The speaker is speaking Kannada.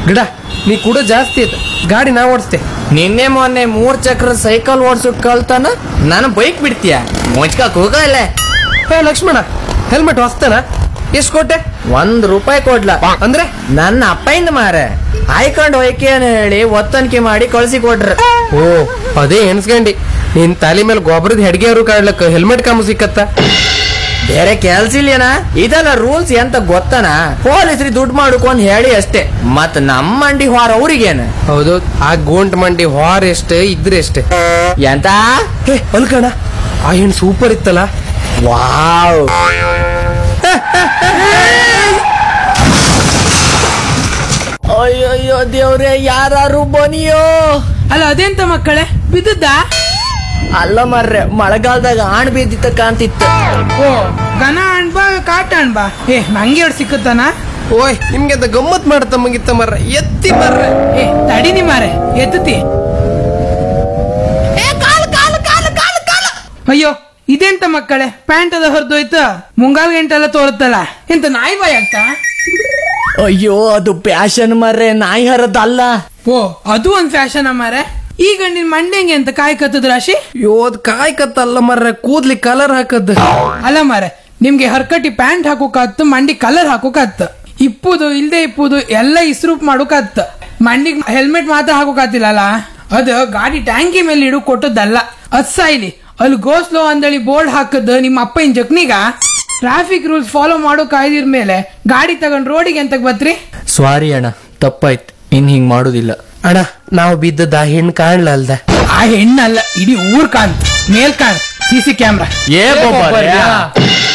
ಗಿಡ ನೀ ಕೂಡ ಜಾಸ್ತಿ ಐತೆ ಗಾಡಿ ನಾ ಓಡಿಸ್ತೆ ನಿನ್ನೆ ಮೊನ್ನೆ ಮೂರ್ ಚಕ್ರ ಸೈಕಲ್ ಓಡ್ಸಕ್ ಕಲ್ತಾನ ನಾನು ಬೈಕ್ ಬಿಡ್ತೀಯ ಮುಚ್ಕಕ್ ಹೋಗಲ್ಲ ಹೇ ಲಕ್ಷ್ಮಣ ಹೆಲ್ಮೆಟ್ ಹೊಸ್ತೇನ ಎಷ್ಟು ಕೊಟ್ಟೆ ಒಂದ್ ರೂಪಾಯಿ ಕೊಡ್ಲ ಅಂದ್ರೆ ನನ್ನ ಅಪ್ಪಯಿಂದ ಮಾರ ಆಯ್ಕೊಂಡ್ ಹೋಯ್ಕೆ ಅಂತ ಹೇಳಿ ಒತ್ತನಿಕೆ ಮಾಡಿ ಕಳ್ಸಿ ಕೊಟ್ರ ಓ ಅದೇ ಎಣ್ಸ್ಕಂಡಿ ನಿನ್ ತಲೆ ಮೇಲೆ ಗೊಬ್ಬರದ ಹೆಡ್ಗೆಯವರು ಕಾಡ್ಲಕ್ಕ ಹೆಲ್ಮೆಟ್ ಕಾಮು ಸಿಕ್ಕತ್ತ ಬೇರೆ ಕೆಲ್ಸ ಇಲ್ಲೇನ ಇದೆಲ್ಲ ರೂಲ್ಸ್ ಎಂತ ಗೊತ್ತನ ಪೊಲೀಸ್ರಿ ದುಡ್ಡು ಮಾಡ್ಕೊಂಡ್ ಹೇಳಿ ಅಷ್ಟೇ ಮತ್ ನಮ್ಮ ಮಂಡಿ ಹೊರ ಅವ್ರಿಗೇನ ಹೌದು ಆ ಗೋಂಟ್ ಮಂಡಿ ಹಾರ್ ಎಷ್ಟೇ ಇದ್ರೆ ಎಷ್ಟೇ ಎಂತ ಹೇ ಅಲ್ಕಣ ಆ ಹೆಣ್ಣು ಸೂಪರ್ ಇತ್ತಲ್ಲ ವಾವ್ ಅಯ್ಯಯ್ಯೋ ದೇವ್ರೆ ಯಾರು ಬನಿಯೋ ಅಲ್ಲ ಅದೆಂತ ಮಕ್ಕಳೇ ಬಿದ್ದದ್ದಾ ಅಲ್ಲ ಮರ್ರೆ ಮಳೆಗಾಲದಾಗ ಆಣ್ ಬಿದ್ದಿತ್ತ ಕಾಂತಿತ್ತು ಓ ಗನ ಅಣ್ಬಾ ಕಾಟ ಅಣ್ಬಾ ಏ ನಂಗೆ ಎರಡು ಸಿಕ್ಕುತ್ತಾನ ಓಯ್ ನಿಮ್ಗೆ ಅಂತ ಗಮ್ಮತ್ ಮಾಡ್ತ ಮುಗಿತ್ತ ಮರ್ರ ಎತ್ತಿ ಮರ್ರೆ ಏ ತಡಿ ನಿ ಮಾರೆ ಎತ್ತತಿ ಅಯ್ಯೋ ಇದೆಂತ ಮಕ್ಕಳೇ ಪ್ಯಾಂಟ್ ಅದ ಹೊರದೋಯ್ತು ಮುಂಗಾಲ್ ಗಂಟೆಲ್ಲ ತೋರುತ್ತಲ್ಲ ಎಂತ ನಾಯಿ ಬಾಯ್ ಆಗ್ತಾ ಅಯ್ಯೋ ಅದು ಪ್ಯಾಶನ್ ಮರ್ರೆ ನಾಯಿ ಹರದಲ್ಲ ಓ ಅದು ಒಂದ್ ಫ್ಯಾಷನ್ ಮಾರೆ ಈಗ ನಿನ್ ಮಂಡೆಂಗೆ ಅಂತ ಕಾಯ್ ಕತ್ತದ ರಾಶಿ ಯೋದ್ ಕಾಯ್ ಕತ್ತಲ್ಲ ಮರ್ರೆ ಕೂದ್ಲಿ ಕಲರ್ ಹಾಕದ್ ಅಲ್ಲ ಮಾರೆ ನಿಮ್ಗೆ ಹರ್ಕಟಿ ಪ್ಯಾಂಟ್ ಹಾಕೋಕಾತ್ತು ಮಂಡಿ ಕಲರ್ ಹಾಕೋಕಾತ್ತು ಇಪ್ಪುದು ಇಲ್ದೆ ಇಪ್ಪುದು ಎಲ್ಲ ಇಸ್ರೂಪ್ ಮಾಡೋಕಾತ್ತು ಮಂಡಿಗ್ ಹೆಲ್ಮೆಟ್ ಮಾತ್ರ ಹಾಕೋಕಾತಿಲ್ಲಲ್ಲ ಅದು ಗಾಡಿ ಟ್ಯಾಂಕಿ ಮೇಲೆ ಇಡು ಕೊಟ್ಟದ್ದಲ್ಲ ಅದ್ ಸಾಯ್ಲಿ ಅಲ್ಲಿ ಗೋ ಸ್ಲೋ ಅಂದಳಿ ಬೋರ್ಡ್ ಹಾಕದ್ ನಿಮ್ಮ ಅಪ್ಪನ ಜಕ್ನಿಗ ಟ್ರಾಫಿಕ್ ರೂಲ್ಸ್ ಫಾಲೋ ಮಾಡೋ ಕಾಯ್ದಿರ್ ಮೇಲೆ ಗಾಡಿ ತಗೊಂಡ್ ರೋಡಿಗೆ ಎಂತಕ್ ಬತ್ರಿ ಸಾರಿ ಅಣ್ಣ ತಪ್ಪಾಯ್ತು ಇನ್ ಹಿಂಗ್ ಮಾಡುದಿಲ್ಲ ಅಣ್ಣ ನಾವು ಬಿದ್ದದ ಆ ಹೆಣ್ಣು ಕಾಣ್ಲ ಅಲ್ದ ಆ ಹೆಣ್ಣಲ್ಲ ಇಡೀ ಊರ್ ಕಾಂತ್ ಮೇಲ್ ಕಾಣ್ ಸಿ ಸಿ ಕ್ಯಾಮ್ರಾ ಏ